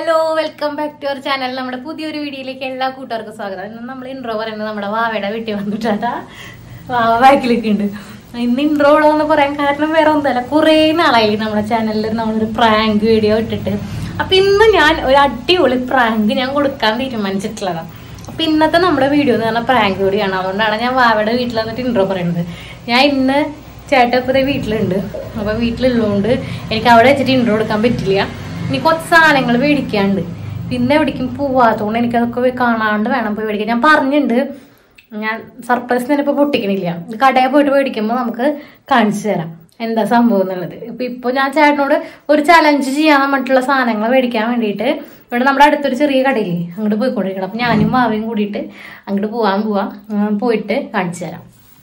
Hello welcome back to our channel നമ്മുടെ പുതിയൊരു വീഡിയോയിലേക്ക് എല്ലാ കൂട്ടുകാർക്കും സ്വാഗതം ഇന്ന് നമ്മൾ ഇൻട്രോ പറയുന്നത് നമ്മുടെ വാവയുടെ വീട്ടിൽ വന്നിട്ടാ വാവ ബാക്കിലേക്ക് ഉണ്ട് ഇന്ന് ഇൻട്രോ എന്ന് പറയാൻ കാരണം വേറെ ഒന്നുമല്ല കുറേ നാളായി നമ്മുടെ ചാനലിൽ നമ്മളൊരു പ്രാങ്ക് വീഡിയോ ഇട്ടിട്ട് അപ്പൊ ഇന്ന് ഞാൻ ഒരു അടിപൊളി പ്രാങ്ക് ഞാൻ കൊടുക്കാൻ തീരുമാനിച്ചിട്ടുള്ളതാണ് അപ്പൊ ഇന്നത്തെ നമ്മുടെ വീഡിയോ എന്ന് പറഞ്ഞാൽ പ്രാങ്ക് വീഡിയോ ആണ് അതുകൊണ്ടാണ് ഞാൻ വാവയുടെ വീട്ടിൽ വന്നിട്ട് ഇൻട്രോ പറയുന്നത് ഞാൻ ഇന്ന് ചേട്ടപ്പുറേ വീട്ടിലുണ്ട് അപ്പൊ വീട്ടിലുള്ളതുകൊണ്ട് എനിക്ക് അവിടെ വെച്ചിട്ട് ഇൻട്രോ കൊടുക്കാൻ പറ്റില്ല ഇനി കുറച്ച് സാധനങ്ങൾ മേടിക്കാണ്ട് പിന്നെ എവിടേക്കും പോവാത്തതുകൊണ്ട് എനിക്കതൊക്കെ പോയി കാണാണ്ട് വേണം പോയി മേടിക്കാൻ ഞാൻ പറഞ്ഞിട്ടുണ്ട് ഞാൻ സർപ്രൈസ് തന്നെ ഇപ്പോൾ പൊട്ടിക്കണില്ല ഇത് കടയിൽ പോയിട്ട് മേടിക്കുമ്പോൾ നമുക്ക് കാണിച്ചു തരാം എന്താ സംഭവം എന്നുള്ളത് ഇപ്പൊ ഇപ്പൊ ഞാൻ ചേട്ടനോട് ഒരു ചലഞ്ച് ചെയ്യാൻ മറ്റുള്ള സാധനങ്ങൾ മേടിക്കാൻ വേണ്ടിയിട്ട് ഇവിടെ നമ്മുടെ അടുത്തൊരു ചെറിയ കടയില്ലേ അങ്ങോട്ട് പോയിക്കൊണ്ടിരിക്കണം അപ്പൊ ഞാനും മാവയും കൂടിയിട്ട് അങ്ങോട്ട് പോവാൻ പോവാം ഉം, പോയിട്ട് കാണിച്ചു തരാം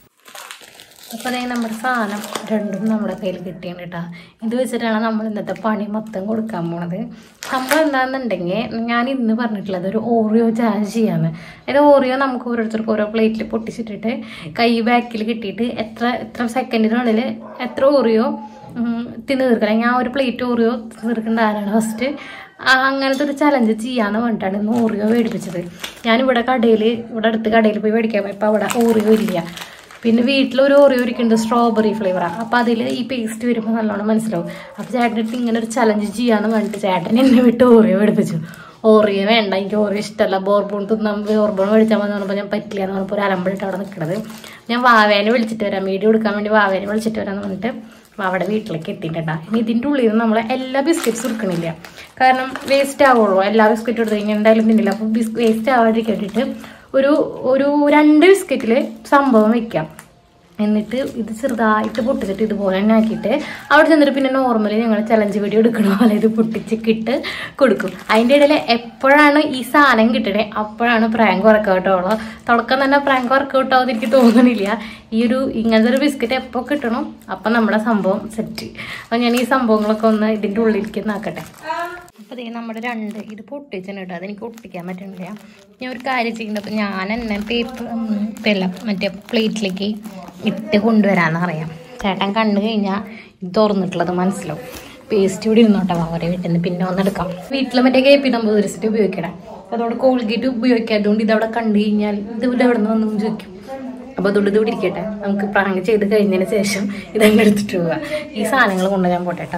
അപ്പോൾ ദേ നമ്മുടെ സാധനം രണ്ടും നമ്മുടെ കയ്യിൽ കിട്ടിയാണ് കേട്ടോ ഇത് വെച്ചിട്ടാണ് നമ്മൾ ഇന്നത്തെ പണി മൊത്തം കൊടുക്കാൻ പോണത് സംഭവം എന്താണെന്നുണ്ടെങ്കിൽ ഞാൻ ഇന്ന് പറഞ്ഞിട്ടുള്ളത് ഒരു ഓറിയോ ചാർജ് ചെയ്യാന്ന് അതായത് ഓറിയോ നമുക്ക് ഓരോരുത്തർക്ക് ഓരോ പ്ലേറ്റിൽ പൊട്ടിച്ചിട്ടിട്ട് കൈ ബാക്കിൽ കിട്ടിയിട്ട് എത്ര എത്ര സെക്കൻഡിനുള്ളിൽ എത്ര ഓറിയോ തിന്ന് തീർക്കണം ഞാൻ ഒരു പ്ലേറ്റ് ഓറിയോ തീർക്കേണ്ട ആരാണ് ഫസ്റ്റ് അങ്ങനത്തെ ഒരു ചലഞ്ച് ചെയ്യാന്ന് പറഞ്ഞിട്ടാണ് ഇന്ന് ഓറിയോ മേടിപ്പിച്ചത് ഞാനിവിടെ കടയിൽ ഇവിടെ അടുത്ത് കടയിൽ പോയി മേടിക്കാൻ പോയപ്പോൾ അവിടെ ഓറിയോ ഇല്ല പിന്നെ വീട്ടിൽ ഒരു ഓറിയോ ഇരിക്കുന്നുണ്ട് സ്ട്രോബെറി ഫ്ലേവറാണ് അപ്പോൾ അതിൽ ഈ പേസ്റ്റ് വരുമ്പോൾ നല്ലോണം മനസ്സിലാവും അപ്പോൾ ചേട്ടൻ അടുത്ത് ഇങ്ങനെ ഒരു ചലഞ്ച് ചെയ്യാന്ന് പറഞ്ഞിട്ട് ചേട്ടൻ എന്നെ വിട്ട് ഓറിയോ എടുപ്പിച്ചു ഓറിയോ വേണ്ട എനിക്ക് ഓറിയോ ഇഷ്ടമല്ല ബോർബോൺ തിന്നാൻ ബോർബോൺ മേടിച്ചാൽ മതി പറഞ്ഞപ്പോൾ ഞാൻ പറ്റില്ല എന്ന് പറഞ്ഞപ്പോൾ ഒരു അലമ്പിട്ട് അവിടെ നിൽക്കണത് ഞാൻ വാവേനെ വിളിച്ചിട്ട് വരാം വീഡിയോ എടുക്കാൻ വേണ്ടി വാവേനെ വിളിച്ചിട്ട് വരാമെന്ന് പറഞ്ഞിട്ട് വാവയുടെ വീട്ടിലേക്ക് എത്തിയിട്ടുണ്ടാ ഇനി ഇതിൻ്റെ ഉള്ളിൽ നിന്ന് നമ്മൾ എല്ലാ ബിസ്ക്കറ്റ്സും എടുക്കണില്ല കാരണം വേസ്റ്റ് ആവുള്ളൂ എല്ലാ ബിസ്ക്കറ്റും എടുത്ത് കഴിഞ്ഞാൽ എന്തായാലും തിന്നില്ല അപ്പം ബിസ് വേസ്റ്റ് ആവാതിരിക്കാൻ വേണ്ടിയിട്ട് ഒരു ഒരു രണ്ട് ബിസ്ക്കറ്റിൽ സംഭവം വെക്കാം എന്നിട്ട് ഇത് ചെറുതായിട്ട് പൊട്ടിച്ചിട്ട് ഇതുപോലെ തന്നെ ആക്കിയിട്ട് അവിടെ ചെന്നിട്ട് പിന്നെ നോർമലി ഞങ്ങൾ ചലഞ്ച് വീഡിയോ എടുക്കണ പോലെ ഇത് പൊട്ടിച്ചിട്ട് കൊടുക്കും അതിൻ്റെ ഇടയിൽ എപ്പോഴാണ് ഈ സാധനം കിട്ടണേ അപ്പോഴാണ് പ്രാങ്ക് വർക്കൗട്ട് ആവുള്ളൂ തുടക്കം തന്നെ പ്രാങ്ക് വർക്കൗട്ട് ആവുമെന്ന് എനിക്ക് തോന്നുന്നില്ല ഈ ഒരു ഇങ്ങനത്തെ ഒരു ബിസ്ക്കറ്റ് എപ്പോൾ കിട്ടണം അപ്പം നമ്മുടെ സംഭവം സെറ്റ് അപ്പം ഞാൻ ഈ സംഭവങ്ങളൊക്കെ ഒന്ന് ഇതിൻ്റെ ഉള്ളിലേക്ക് നാക്കട്ടെ അപ്പോൾ ദേ നമ്മുടെ രണ്ട് ഇത് പൊട്ടിച്ചിട്ടുണ്ട് കേട്ടോ അതെനിക്ക് ഒട്ടിക്കാൻ പറ്റണില്ല ഞാൻ ഒരു കാര്യം ചെയ്യുന്നത് അപ്പോൾ ഞാൻ തന്നെ പേപ്പർ ഇതല്ല മറ്റേ പ്ലേറ്റിലേക്ക് ഇട്ട് കൊണ്ടുവരാമെന്ന് അറിയാം ചേട്ടൻ കണ്ടു കഴിഞ്ഞാൽ ഇത് തുറന്നിട്ടുള്ളത് മനസ്സിലാവും പേസ്റ്റ് കൂടി ഇരുന്നോട്ടെ അവരെ വീട്ടിൽ നിന്ന് പിന്നെ ഒന്നെടുക്കാം വീട്ടിൽ മറ്റേ കെ പി നമ്പർ വെച്ചിട്ട് ഉപയോഗിക്കണം അതോടെ കോൾഗേറ്റ് ഉപയോഗിക്കാത്തതുകൊണ്ട് ഇതവിടെ കണ്ടു കഴിഞ്ഞാൽ ഇത് ഇവിടെ എവിടെ നിന്ന് വന്നു ചോദിക്കും അപ്പോൾ അതുകൊണ്ട് ഇത് ഇവിടെ ഇരിക്കട്ടെ നമുക്ക് പ്രാങ്ക് ചെയ്ത് കഴിഞ്ഞതിന് ശേഷം ഇതങ്ങനെ എടുത്തിട്ട് പോവുക ഈ സാധനങ്ങൾ കൊണ്ടുവരാൻ പോട്ടെ കേട്ടോ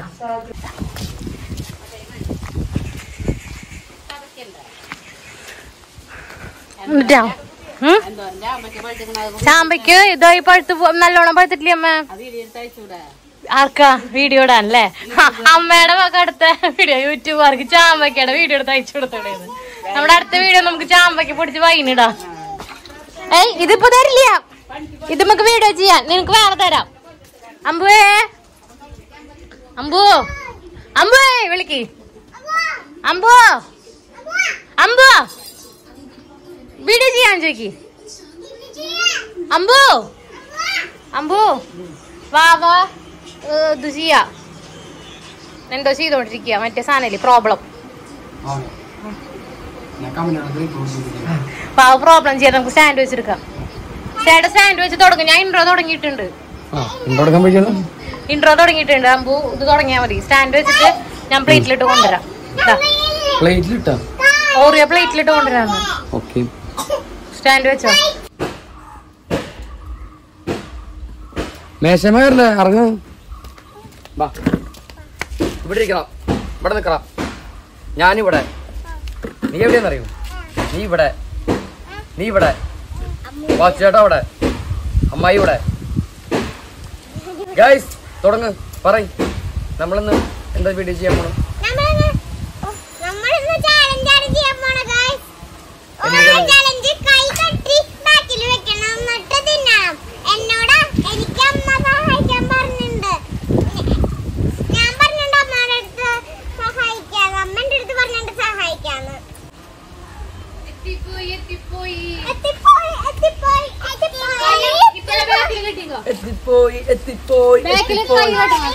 എന്നിട്ടാ ഉം? ചാമ്പയ്ക്ക് ഇതായി പഴുത്ത് പോ- നല്ലോണം പഴുത്തിട്ടില്ലേ അമ്മ ആർക്കാ വീഡിയോ ഇടാൻ അല്ലേ അമ്മയുടെ മക അടുത്ത വീഡിയോ യൂട്യൂബുകാർക്ക് ചാമ്പയ്ക്കയുടെ വീഡിയോ എടുത്ത് അയച്ചു കൊടുത്തോടെ നമ്മുടെ അടുത്ത വീഡിയോ നമുക്ക് ചാമ്പയ്ക്ക് പൊടിച്ച് വൈകിടാം ഏയ് ഇതിപ്പോ തരില്ല ഇത് നമുക്ക് വീഡിയോ ചെയ്യാൻ നിനക്ക് വേറെ തരാം അമ്പുവേ അമ്പു അമ്പുവേ വിളിക്ക് അമ്പു അമ്പു വീഡിയോ ചെയ്യാൻ ചോദിക്ക് അമ്പു അമ്പു വാ വാ ഏ, ഇത് ചെയ്യാ എന്തോ ചെയ്തോണ്ടിരിക്കുക മറ്റേ സാധനല്ലേ പ്രോബ്ലം പാവ പ്രോബ്ലം ചെയ്യാൻ നമുക്ക് സ്റ്റാൻഡ് വെച്ചെടുക്കാം ചേട്ടാ സ്റ്റാൻഡ് വെച്ച് തുടങ്ങും ഞാൻ ഇൻട്രോ തുടങ്ങിയിട്ടുണ്ട് ഇൻട്രോ തുടങ്ങിയിട്ടുണ്ട് അമ്പു ഇത് തുടങ്ങിയാൽ മതി സ്റ്റാൻഡ് വെച്ചിട്ട് ഞാൻ പ്ലേറ്റിലിട്ട് കൊണ്ടുവരാം ദാ, പ്ലേറ്റിലിട്ടാ ഓറിയോ പ്ലേറ്റിലിട്ട് കൊണ്ടുവരാന്ന് ഓക്കെ സ്റ്റാൻഡ് വെച്ചോ മേശമേറില്ലേ ഇറങ്ങ വാ ഇവിടെ ഇരിക്കണം ഇവിടെ നിക്കണം ഞാനിവിടെ നീ എവിടെയെന്ന് അറിയൂ നീ ഇവിടെ നീ ഇവിടെ വാ ചേട്ടാ അവിടെ അമ്മായി ഇവിടെ ഗൈസ് തുടങ്ങ് പറയ് നമ്മളിന്ന് എന്താ വീഡിയോ ചെയ്യാൻ പോണം നമ്മളിന്ന് നമ്മളിന്ന് challenge ആണ് ചെയ്യാൻ പോണെ guys. ഓരോ challenge കൈ കെട്ടി back ല് വെക്കണം എന്നിട്ട് തിന്നണം. എന്നോട് എനിക്ക് അമ്മ സഹായിക്കാൻ പറഞ്ഞിട്ടുണ്ട്. ഞാൻ പറഞ്ഞിട്ടുണ്ട് അമ്മയുടെ അടുത്ത് സഹായിക്കാന്ന്. അമ്മേന്റെ അടുത്ത് പറഞ്ഞിട്ടുണ്ട് സഹായിക്കാന്ന്. എത്തിപ്പോയി, എത്തിപ്പോയി, എത്തിപ്പോയി. എത്തിപ്പോയി എത്തിപ്പോയി എത്തിപ്പോയി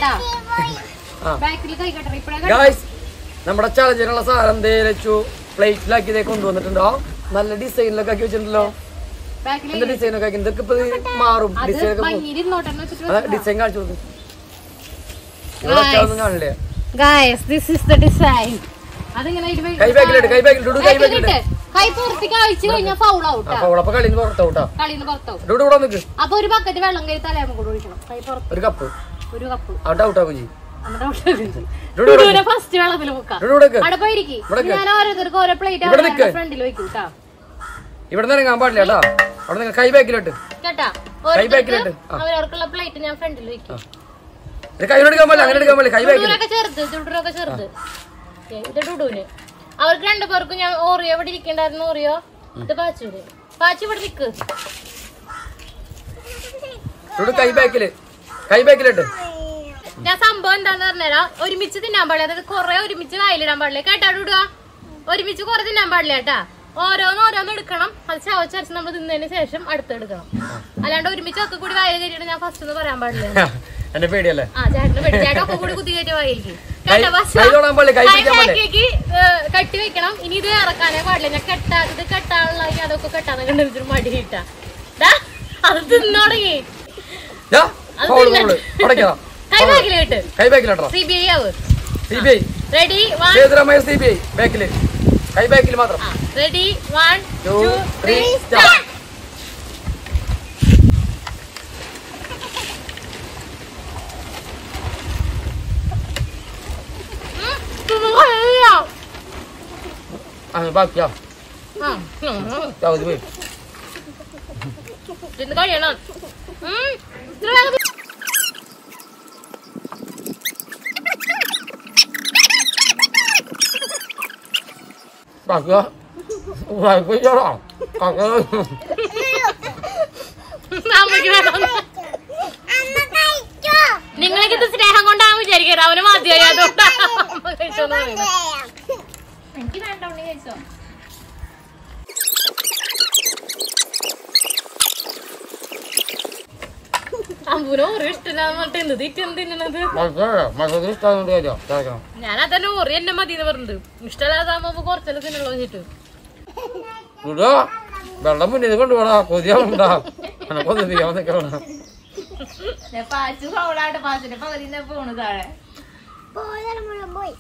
ഗായ്സ് നമ്മുടെ ചലഞ്ചിനുള്ള സാധനം ദേ വെച്ചു പ്ലേറ്റിലാക്കി ഇതേ കൊണ്ടുവന്നിട്ടുണ്ടോ നല്ല ഡിസൈനിലൊക്കെ ആക്കി വെച്ചിട്ടുണ്ടല്ലോ എന്താ ഡിസൈനൊക്കെ ആക്കി ഇതൊക്കെ ഇപ്പൊ ഇത് മാറും ഡിസൈൻ ഒക്കെ ഡിസൈൻ കാണിച്ചു കൊടുക്കും ഇവിടെ ഒന്നും കാണില്ലേ guys this is the design അതിങ്ങനെ ഇരുന്ന് കൈ ബാക്കിലിട്ട് കൈ ബാക്കിൽ ഡുഡു കൈ ബാക്കിലിട്ട് ബാക്കിലിട്ട് കൈ പുറത്തേക്ക് അഴിച്ചു കഴിഞ്ഞാൽ ഫൗൾ ഔട്ടാ അപ്പൊ ഉളപ്പ കളിന്ന് പുറത്തോട്ടാ കളിന്ന് പുറത്താവും ഡുഡു ഇവിടെ നിക്ക് അപ്പൊ ഒരു ബക്കറ്റ് വെള്ളം കയറി തലയാമ കൂടെ ഒഴിക്കണം കൈ പുറത്ത് ഒരു കപ്പ് ഒരു കപ്പ് അവിടെ ഔട്ടാക്കും ചെയ്യും എന്നിട്ട് ഡുഡു ഇവിടെ ഡുഡുവിനെ ഫസ്റ്റ് വെള്ളത്തിൽ മുക്കാം ഡുഡു ഇവിടെ നിക്ക്. അവിടെ പോയിരിക്കും ഇവിടെ നിക്ക്. ഞാൻ ഓരോരുത്തർക്ക് ഓരോ ഇവിടെ പ്ലേറ്റ് നിക്ക്. ഫ്രണ്ടിൽ വെക്കും കേട്ടാ ഇവിടെ നിന്ന് ഇറങ്ങാൻ പാടില്ല കേട്ടോ അവിടെ നിങ്ങൾ കൈ ബാക്കിലിട്ട് കേട്ടാ കൈ ബാക്കിലിട്ട് ആ അവരവർക്കുള്ള പ്ലേറ്റ് ഞാൻ ഫ്രണ്ടിൽ വെക്കും ഇത് കൈ എടുക്കാൻ പാടില്ല അങ്ങനെ എടുക്കാൻ പാടില്ല കൈ ബാക്കിൽ ഡുഡൂരൊക്കെ ചെറുത് ഡുഡൂരൊക്കെ ചെറുത് ഏ, ഇത് ഡുഡൂന് അവർക്ക് രണ്ടു പേർക്കും ഞാൻ ഓറിയോ ഇവിടെ ഇരിക്കണ്ടായിരുന്നു ഓറിയോ ഇത് പാച്ചൂര് പാച്ചു ഇവിടെ നിക്ക് ഡുഡു കൈ ബാക്കില് കൈ ബാക്കിലിട്ട് ഞാൻ സംഭവം എന്താന്ന് പറഞ്ഞുതരാം ഒരുമിച്ച് തിന്നാൻ പാടില്ല അതായത് കൊറേ ഒരുമിച്ച് വായിലിടാൻ പാടില്ല കേട്ടാ ഡുഡുക ഒരുമിച്ച് കുറെ തിന്നാൻ പാടില്ല കേട്ടാ ഓരോന്ന് ഓരോന്ന് എടുക്കണം അത് ചവച്ചരച്ച് നമ്മൾ തിന്നതിന് ശേഷം അടുത്തെടുക്കണം അല്ലാണ്ട് ഒരുമിച്ച് ഒക്കെ കൂടി വായിൽ കയറ്റിയിട്ട് ഞാൻ ഫസ്റ്റ് എന്ന് പറയാൻ പാടില്ല എന്റെ പേടിയല്ലേ ആ ചേട്ടന് വെട്ടി ചേട്ടൻ ഒക്കെ കൂടി കുത്തി കയറ്റി വായിലേക്ക് കൈ കൈ തൊടാൻ പാടില്ല കൈ പിടിക്കാൻ പാടില്ല കൈക്ക് കെട്ടി വെക്കണം ഇനി ഇത് ഇറക്കാനേ പാടില്ല ഞാൻ കെട്ടാ ഇത് കെട്ടാനുള്ള അതൊക്കെ കെട്ടാന്ന് കണ്ടിട്ട് മടി കിട്ടാ അത് തിന്നോടങ്ങി ദാ, അത് foul, തിന്നെ. foul. ഉടയ്ക്കണം. കൈ ബാക്കിൽ കിട്ട് കൈ ബാക്കിലിട്ടോ സി ബി ഐ ആവ് C B I ready one Sethurama Iyer C B I ബാക്കില് കൈ ബാക്കിൽ മാത്രം ready one two two three three start ആ ബാക്കിയാ ദാ, ഇത് പോയി. തിന്ന് കഴിയണം ഉം, ഇത്ര വേഗം തി- ബാക്കിയാ ബാക്കിയാ ബാക്കിയാ അമ്മയ്ക്ക് വേണം അമ്മ കഴിച്ചോ നിങ്ങൾക്ക് ഇത് സ്നേഹം കൊണ്ടാണ് വിചാരിക്കുന്നത് അവന് മതിയായി അതുകൊണ്ടാണ് അമ്മ കഴിച്ചോന്ന് പറയുന്നത് എനിക്ക് വേണ്ട ഉണ്ണി കഴിച്ചോ അമ്പൂന് ഓരോ ഇഷ്ടമില്ലാന്ന് പറഞ്ഞിട്ട് എന്ത് തീറ്റ തിന്നണത് ബാക്കിയാ ബാക്കി ഇഷ്ടമാകുന്നുണ്ട് കഴിച്ചോ കഴിക്കണം ഞാൻ അതന്നെ ഓറി എന്നെ മതി എന്ന് പറഞ്ഞിട്ട് ഇഷ്ടമില്ലാതാകുമ്പോ കുറച്ചെല്ലാം തിന്നുള്ളൂ വെച്ചിട്ട് ഇടാ വെള്ളം മുന്നിൽ കൊണ്ടുപോടാ കൊതിയാവുണ്ടാ എനക്കൊന്നും ചെയ്യാൻ നിൽക്കണം പാച്ചു ഫൗളായിട്ട് പാച്ചിന്റെ പകുതി പോണു താഴെ പോയി മുഴുവൻ പോയി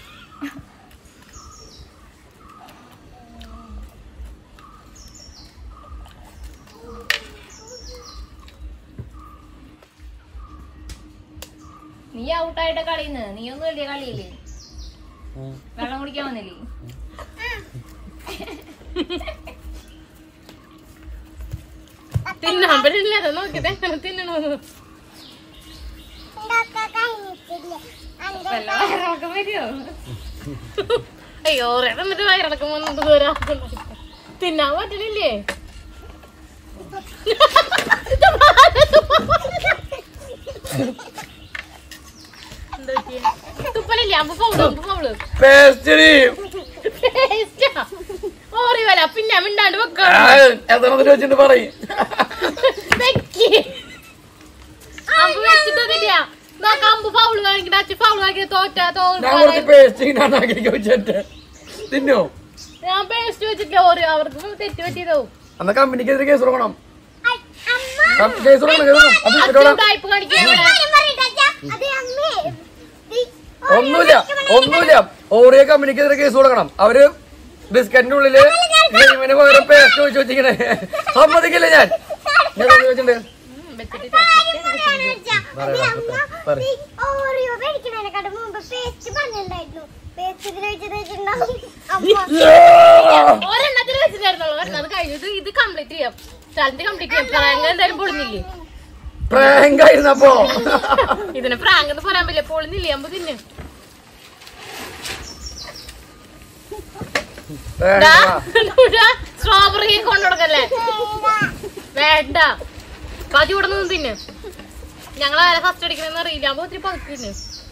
നീ ഔട്ടായിട്ട് കളിയുന്നത് നീ ഒന്നും വലിയ കളിയില്ലേ വെള്ളം കുടിക്കാൻ വന്നില്ലേ തിന്നാൻ പറ്റില്ല അത് നോക്കിയത് എങ്ങനെ തിന്നണോന്ന് ഇതൊക്കെ കഴിഞ്ഞിട്ടില്ലേ അന്റെ വല്ല വയറിളക്കം വരുമോ അയ്യോ എന്നിട്ട് വയറിളക്കം വന്നിട്ട് ദൂരാ തിന്നാൻ പറ്റണില്ലേ എന്താ പറ്റിയെ? തുപ്പലില്ലേ അമ്പ് പൗള് അമ്പ് പൗള് പേസ്റ്റിന് ടേസ്റ്റാ. ഓറി വരാ പിന്നെ മിണ്ടാണ്ട് വെക്കാം എത്രത്തിൽ വെച്ചിട്ട് പറയും വെക്ക്. അമ്പ് വെച്ചിട്ടൊന്നുമില്ല നോക്കാം അമ്പ് ഫൗള് കാണിക്കണ അച്ഛൻ ഫൗള് കാണിക്കുന്ന തോറ്റ ഞാൻ കുറച്ച് തോറ്റ പേസ്റ്റ് ഉണ്ടാക്കി വെച്ചിട്ട് തിന്നോ ഞാൻ പേസ്റ്റ് വെച്ചിട്ടില്ല ഓറി അവർക്ക് തെറ്റ് പറ്റിയതാവും അന്ന് കമ്പനിക്കെതിരെ കേസ് കൊടുക്കണം അ- അമ്മ കം- കേസ് കൊടുക്കണം കേസ് കൊടുക്കണം അത് ഇട്ടോളാം. ടൈപ്പ് കാണിക്കാൻ ഇവിടെ കാര്യം പറയട്ടെ അച്ഛാ. അത് അമ്മേ ദി- ഒന്നുമില്ല ഒന്നുമില്ല ഓറിയ കമ്പനിക്കെതിരെ കേസ് കൊടുക്കണം അവര് ബിസ്ക്കറ്റിന്റെ ഉള്ളില് ക്രീമിന് പകരം പേസ്റ്റ് വെച്ച് വെച്ചിങ്ങനെ സമ്മതിക്കില്ല ഞാൻ ഞാൻ സമ്മതി വെച്ചിട്ടുണ്ട് കാര്യം പറയാണ് അച്ഛാ. അത് പറയാം, അമ്മ പറ. ദി ഓറിയോ മേടിക്കണേനെക്കാട്ടും മുമ്പ് പേസ്റ്റ് പറഞ്ഞിട്ടുണ്ടായിരുന്നു പേസ്റ്റ് ഇതിൽ വെച്ചിട്ട് വെച്ചിട്ടുണ്ടാവും അമ്മ ഒരെണ്ണത്തിന് വെച്ചിട്ടായിരുന്നുള്ളൂ ഒരെണ്ണം അത് കഴിഞ്ഞു ഇത് ഇത് കംപ്ലീറ്റ് ചെയ്യാം ചലഞ്ച് കംപ്ലീറ്റ് ചെയ്യാം പ്രാങ്ക് എന്തായാലും പൊളിഞ്ഞില്ലേ പ്രാങ്ക് ആയിരുന്നപ്പോ ഇതിന് പ്രാങ്ക് എന്ന് പറയാൻ പറ്റില്ല പൊളിഞ്ഞില്ലേ അമ്പ പിന്നെ സ്ട്രോബെറി കൊണ്ടുകൊടുക്കല്ലേ വേണ്ട കാജി ഇവിടെ നിന്ന് തിന്നെ ഞങ്ങൾ ആരെ ഫസ്റ്റ് അടിക്കണെന്ന് അറിയില്ല അപ്പൊ ഒത്തിരി പകുതി തിന്നെ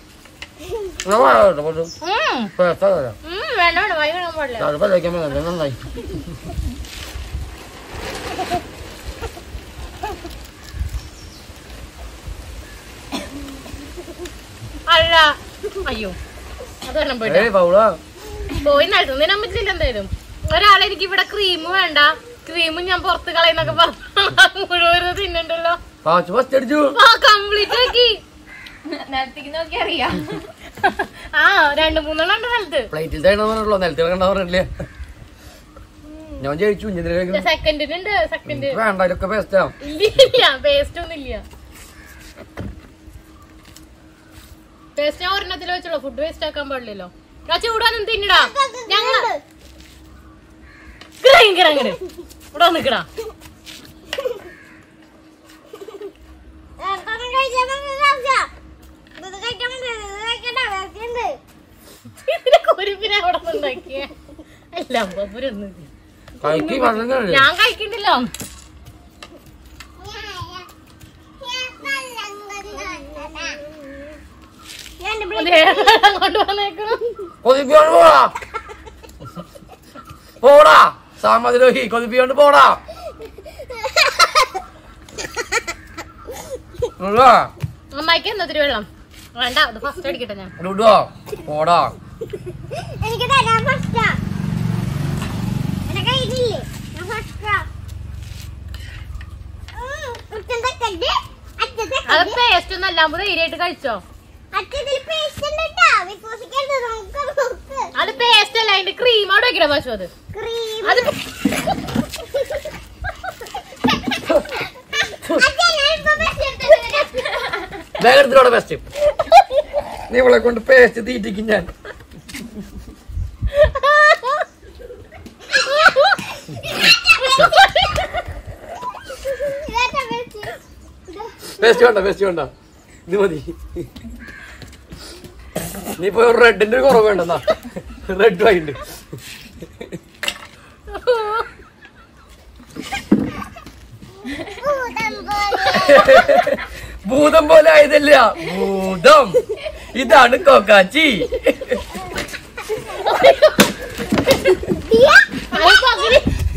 ഉം. ഉം, വേണ്ട വേണ്ട വൈ കാണാൻ പാടില്ല നന്നായി അല്ല അയ്യോ അത് വേണം പോയിട്ട് ഏയ് പൗളാ പോയി നടത്തുന്നതിന് പറ്റില്ല എന്തായാലും ഒരാളെ എനിക്ക് ഇവിടെ ക്രീം വേണ്ട ക്രീം ഞാൻ പുറത്ത് കളയുന്നൊക്കെ പറഞ്ഞു മുഴുവൻ തിന്നണ്ടല്ലോ പാച്ച് ഫസ്റ്റ് അടിച്ചു ആ കംപ്ലീറ്റ് ആക്കി നിലത്തേക്ക് നോക്കി അറിയാം ആ രണ്ട് മൂന്നെണ്ണം ഉണ്ട് സ്ഥലത്ത് പ്ലേറ്റിൽ തേണ പറഞ്ഞല്ലോ നിലത്തിൽ കണ്ട പറഞ്ഞില്ലേ ഞാൻ ജയിച്ചു ഇഞ്ചിന്റെ സെക്കൻഡിനുണ്ട് സെക്കൻഡ് വേണ്ട ഇതൊക്കെ ബെസ്റ്റാ ഇല്ല പേസ്റ്റ് ഒന്നും ഇല്ല പേസ്റ്റ് ഞാൻ ഒരെണ്ണത്തിൽ വെച്ചുള്ളൂ ഫുഡ് വേസ്റ്റ് ആക്കാൻ പാടില്ലല്ലോ ആ ചൂടാനും തിന്നടാ ഞങ്ങൾ കിറങ്ങട് ഇവിടെ നിക്കടാ എന്തൊക്കെ കഴിച്ചാൽ നമുക്ക് കഴിക്കാം. ഇത് കഴിക്കാൻ പറ്റില്ല, ഇത് കഴിക്കണ്ട, വിശക്കുന്നുണ്ട്. ഇതിനെ കുരുപ്പിനെ അവിടെ നിന്നാക്കിയ എല്ലാം ബൊബരൊന്നും കഴിക്കി പറഞ്ഞു ഞാൻ കഴിക്കണ്ടല്ലോ ഞാൻ എൻ്റെ അതേ, അങ്ങോട്ട് വന്നേക്കണം കൊതിപ്പിയോണ്ട് പോടാ പോടാ സാമദ്രോഹി കൊതിപ്പിയോണ്ട് പോടാ ഉള്ളാ. അമ്മായിക്ക് എന്താ ഇത്തിരി വെള്ളം വേണ്ട അത് ഫസ്റ്റ് അടിക്കട്ടെ ഞാൻ ലുഡോ പോടാ എനിക്ക് തരാൻ ഫസ്റ്റാ എന്റെ കയ്യിലില്ലേ ഞാൻ ഫസ്റ്റാ അച്ഛൻ അച്ഛൻ അത് പേസ്റ്റ് ഒന്നും അല്ലാമ്പോ ധൈര്യമായിട്ട് കഴിച്ചോ അച്ഛതിൽ പേസ്റ്റ് ഉണ്ട് കേട്ടോ വിശ്വസിക്കരുത് നമുക്ക് നോക്ക് അത് പേസ്റ്റ് അല്ല അതിന്റെ ക്രീം അവിടെ വെക്കണ പശു അത് ക്രീം അത് വേഗത്തിലൂടെ ബെസ്റ്റ് നീ ഇവളെ കൊണ്ട് പേസ്റ്റ് തീറ്റിക്കും ഞാൻ പേസ്റ്റ് വേണ്ട പേസ്റ്റ് വേണ്ട ഇത് മതി നീ ഇപ്പൊ റെഡിന്റെ ഒരു കുറവ് വേണ്ടെന്നാ റെഡ് ആയിണ്ട് ഭൂതം പോലെ ആയതല്ല ഭൂതം ഇതാണ് കോക്കാച്ചി അത് പകുതി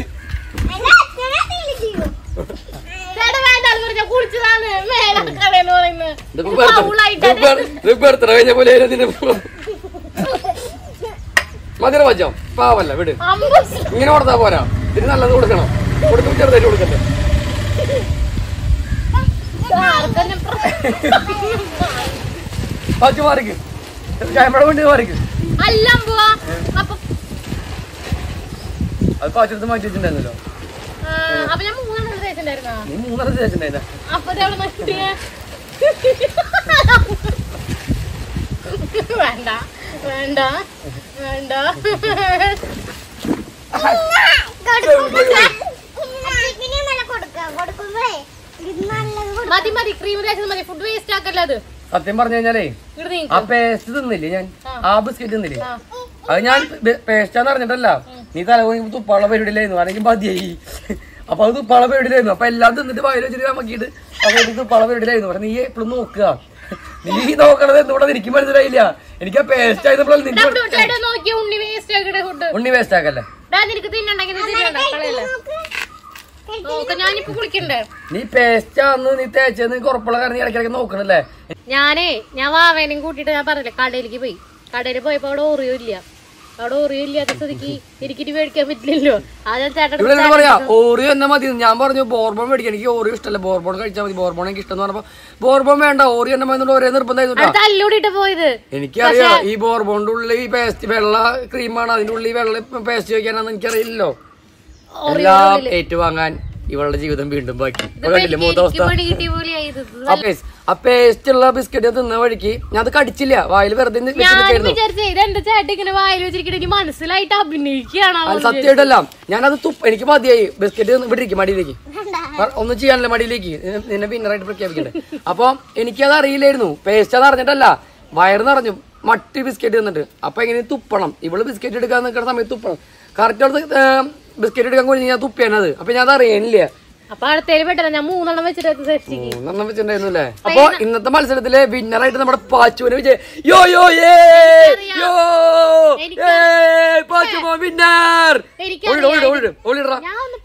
ചേട്ടാ വേണ്ട അത് പറഞ്ഞ കുളിച്ചതാണ് മേലക്കടയെന്ന് പറയുന്നത് ഇതിപ്പോ ഫൗളായിട്ട് അത് ബർത്ത്ഡേ കഴിഞ്ഞ പോലെ ഇതിന് മധുര വച്ചോ പാവല്ല വിട് അമ്പൂസ് ഇങ്ങനെ കൊടുത്താ പോരാ ഇതിന് നല്ലത് കൊടുക്കണം കൊടുക്കുമ്പോ ചെറുതായിട്ട് കൊടുക്കട്ടെ ആർക്കെന്നെ പാച്ചു മാറിക്ക് ക്യാമറ കൊണ്ട് മാറിക്ക് അല്ല അമ്പുവാ അപ്പൊ അത് പാച്ചെടുത്ത് മാറ്റി വെച്ചിട്ടുണ്ടായിരുന്നല്ലോ ആ, അപ്പൊ ഞാൻ മൂന്നെണ്ണം തേച്ചിട്ടുണ്ടായിരുന്നോ നീ മൂന്നര ചേച്ചിണ്ടായിരുന്ന അപ്പൊ ഇത് എവിടെ നട്ടിയേ വേണ്ട വേണ്ട വേണ്ട കൊടുക്കുമ്പോഴേ ഇത് നല്ലത് കൊടുക്കും മതി മതി ക്രീം തേച്ചത് മതി ഫുഡ് വേസ്റ്റ് ആക്കല്ല അത് സത്യം പറഞ്ഞു കഴിഞ്ഞാലേ ഇവിടെ ആ നീക്ക് പേസ്റ്റ് തിന്നില്ലേ ഞാൻ ആ ബിസ്ക്കറ്റ് തിന്നില്ലേ ആ. അത് ഞാൻ പേസ്റ്റാന്ന് അറിഞ്ഞിട്ടല്ല നീ തലപോയി തുപ്പാള പരിപാടിയിലായിരുന്നു അല്ലെങ്കിൽ മതിയായി അപ്പൊ അത് തുപ്പാള പരിപാടിയിലായിരുന്നു അപ്പൊ എല്ലാം തിന്നിട്ട് വയറ് വെച്ചിട്ട് നമുക്കിട്ട് അപ്പൊ ഇത് തുപ്പാള പരിപാടിയിലായിരുന്നു പക്ഷെ നീ എപ്പോഴും നോക്കുക നീ നോക്കണത് എന്തുകൂടെ എനിക്ക് മനസ്സിലായില്ല എനിക്ക് ആ പേസ്റ്റ് ആയപ്പോഴാണ് നിന്റെ ഡബ്ല്യു ചേട്ടാ നോക്കി ഉണ്ണി വേസ്റ്റ് ആക്കണ ഫുഡ് ഉണ്ണി വേസ്റ്റ് ആക്കല്ലേ ഡാ നിനക്ക് തിന്നണ്ടെങ്കിൽ നീ തിന്നണ്ട കളയല്ലേ നോക്ക ഞാനിപ്പോ കുളിക്കണ്ടേ നീ പേസ്റ്റ് ആന്ന് നീ തേച്ചത് നീ ഉറപ്പുള്ള കാരണം നീ ഇടയ്ക്കിടയ്ക്ക് നോക്കണല്ലേ ഞാനേ ഞാൻ വാവേനെയും കൂട്ടിട്ട് ഞാൻ പറഞ്ഞില്ലേ കടയിലേക്ക് പോയി കടയിൽ പോയപ്പോ അവിടെ ഓറിയോ ഇല്ല അവിടെ ഓറിയോ ഇല്ലാത്ത സ്ഥിതിക്ക് എനിക്കിട്ട് മേടിക്കാൻ പറ്റില്ലല്ലോ ആ ഞാൻ ചേട്ടൻ ഇവിടെ എന്താ പറയാ ഓറിയോ എന്നെ മതി ഞാൻ പറഞ്ഞു ബോർബോൺ മേടിക്കാൻ എനിക്ക് ഓറിയോ ഇഷ്ടമല്ല ബോർബോൺ കഴിച്ചാൽ മതി ബോർബോൺ എനിക്ക് ഇഷ്ടം എന്ന് പറഞ്ഞപ്പോ ബോർബോൺ വേണ്ട ഓറിയോ എന്നെ മതി ഒരേ നിർബന്ധമായിരുന്നു കേട്ടോ തല്ലൂടിട്ട് പോയത് എനിക്കറിയാം ഈ ബോർബോണിന്റെ ഉള്ളിൽ ഈ പേസ്റ്റ് വെള്ള ക്രീമാണ് അതിന്റെ ഉള്ളിൽ വെള്ള പേസ്റ്റ് വെക്കാനാന്ന് എനിക്കറിയില്ലല്ലോ എല്ലാം ഏറ്റുവാങ്ങാൻ ഇവളുടെ ജീവിതം വീണ്ടും ബാക്കി ഇപ്പൊ കണ്ടില്ലേ മൂത്ത എനിക്ക് അവസ്ഥ പണി കിട്ടിയ പോലെയായത് ആ പേസ്റ്റ് ആ പേസ്റ്റ് ഉള്ള ബിസ്ക്കറ്റ് തിന്ന വഴിക്ക് ഞാൻ അത് കടിച്ചില്ല വായിൽ വെറുതെ വെച്ച് ഞാൻ നിൽക്കായിരുന്നു വിചാരിച്ചേ ഇത് എന്റെ ചേട്ടൻ ഇങ്ങനെ വായിൽ വെച്ചിരിക്കണ എനിക്ക് മനസ്സിലായിട്ട് അഭിനയിക്കുകയാണ് അത് സത്യമായിട്ടല്ല ഞാനത് തുപ്പ് എനിക്ക് മതിയായി ബിസ്ക്കറ്റ് ഇവിടെ ഇരിക്കും മടിയിലേക്ക് പറ- ഒന്നും ചെയ്യാനല്ല മടിയിലേക്ക് നിന്നെ- നിന്നെ വിന്നറായിട്ട് പ്രഖ്യാപിക്കണ്ടേ അപ്പൊ എനിക്കത് അറിയില്ലായിരുന്നു പേസ്റ്റ് അത് അറിഞ്ഞിട്ടല്ല വയറ് നിറഞ്ഞു മട്ടി ബിസ്ക്കറ്റ് തിന്നിട്ട് അപ്പൊ എങ്ങനെ തുപ്പണം ഇവള് ബിസ്ക്കറ്റ് എടുക്കാൻ നിൽക്കുന്ന സമയത്ത് തുപ്പണം കറക്റ്റ് ബിസ്ക്കറ്റ് എടുക്കാൻ കഴിഞ്ഞ് ഞാൻ തുപ്പിയാനത് അപ്പൊ ഞാൻ അത് അറിയാനില്ല അപ്പൊ അടുത്തേല് പെട്ടെന്ന് ഞാൻ മൂന്നെണ്ണം വെച്ചിട്ട് സെറ്റ് മൂന്നെണ്ണം വെച്ചിട്ടുണ്ടായിരുന്നു അല്ലേ അപ്പൊ ഇന്നത്തെ മത്സരത്തിലെ വിന്നറായിട്ട് നമ്മുടെ പാച്ചുവിനെ വിജയ യോ യോ ഏ യോ ഏ പാച്ചുമോ വിന്നർ എനിക്കറിയാം. ഓടിട ഓടിട ഓടിട ഞാൻ ഒന്ന്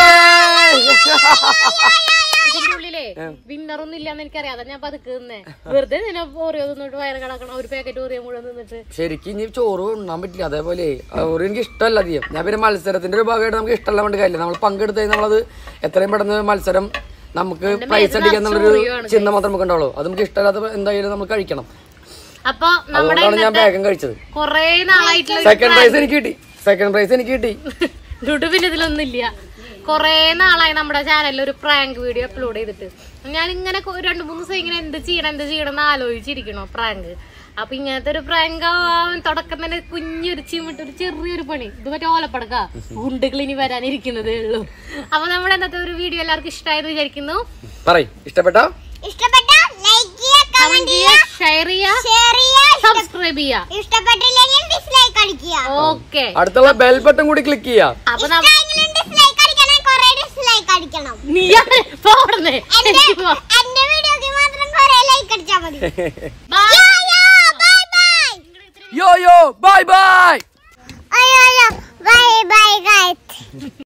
ഇതിന്റെ ഉള്ളിലേ വിന്നറൊന്നും ഇല്ലാന്ന് എനിക്കറിയാം ഞാൻ പതുക്കെ നിന്നേ വെറുതെ നിന്നെ ഓറിയോ തിന്നിട്ട് വയറ് കിടക്കണം ഒരു പാക്കറ്റ് ഓറിയോ മുഴുവൻ തിന്നിട്ട് ശരിക്കും ഇനി ചോറ് ഉണ്ണാൻ പറ്റില്ല അതേപോലെ ഒരു എനിക്ക് ഇഷ്ടമല്ല അധികം ഞാൻ പിന്നെ മത്സരത്തിന്റെ ഒരു ഭാഗമായിട്ട് നമുക്ക് ഇഷ്ടമല്ല വേണ്ട കാര്യമില്ല നമ്മൾ പങ്കെടുത്ത് കഴിഞ്ഞാൽ നമ്മളത് എത്രയും പെട്ടെന്ന് മത്സരം നമുക്ക് പ്രൈസ് അടിക്കാൻ എന്നുള്ളൊരു ചിന്ത മാത്രം നമുക്ക് ഉണ്ടാവുള്ളൂ അത് നമുക്ക് ഇഷ്ടമല്ലാത്ത എന്തായാലും നമ്മൾ കഴിക്കണം അപ്പൊ നമ്മുടെ അതുകൊണ്ടാണ് ഞാൻ ഇന്നത്തെ വേഗം കഴിച്ചത് കൊറേ നാളായിട്ടുള്ള സെക്കൻഡ് പ്രൈസ് എനിക്ക് കിട്ടി സെക്കൻഡ് പ്രൈസ് എനിക്ക് കിട്ടി ഡുഡു പിന്നെ ഇതിലൊന്നുമില്ല കൊറേ നാളായി നമ്മുടെ ചാനലിൽ ഒരു പ്രാങ്ക് വീഡിയോ അപ്ലോഡ് ചെയ്തിട്ട് ഞാൻ ഇങ്ങനെ കൊ- രണ്ട് മൂന്ന് ദിവസം ഇങ്ങനെ എന്ത് ചെയ്യണം എന്ത് ചെയ്യണം എന്ന് ആലോചിച്ചിരിക്കണോ പ്രാങ്ക് അപ്പൊ ഇങ്ങനത്തെ ഒരു പ്രാങ്ക് തുടക്കം തന്നെ കുഞ്ഞൊരു ചിമിട്ട് ഒരു ചെറിയൊരു പണി ഇത് മറ്റേ ഓലപ്പടക്ക ഗുണ്ടുകൾ ഇനി വരാനിരിക്കുന്നതേ ഉള്ളൂ അപ്പൊ നമ്മുടെ ഇന്നത്തെ ഒരു വീഡിയോ എല്ലാവർക്കും ഇഷ്ടമായെന്ന് വിചാരിക്കുന്നു പറയ് ഇഷ്ടപ്പെട്ടോ ഇഷ്ടപ്പെട്ട ലൈക്ക് ചെയ്യുക കമന്റ് കമന്റ് ചെയ്യുക ചെയ്യുക ഷെയർ ചെയ്യുക ഷെയർ ചെയ്യുക സബ്സ്ക്രൈബ് ചെയ്യുക ഇഷ്ടപ്പെട്ടില്ലെങ്കിൽ ഡിസ്ലൈക്ക് അടിക്കുക ഓക്കെ അടുത്തുള്ള ബെൽ ബട്ടൺ കൂടി ക്ലിക്ക് ചെയ്യാം അപ്പൊ നമ്മ ഇഷ്ടമെങ്കിലും ഡിസ്ലൈക്ക് അടിക്കണം കുറെ ഡിസ്ലൈക്ക് അടിക്കണം നീ പോടന്നേ എന്റെ എന്റെ വീഡിയോക്ക് മാത്രം കുറെ ലൈക്ക് അടിച്ചാൽ മതി ബൈ ബൈ ബൈ യോ യോ ബൈ ബൈ അയ്യോ അയ്യോ ബൈ ബൈ ഗൈസ്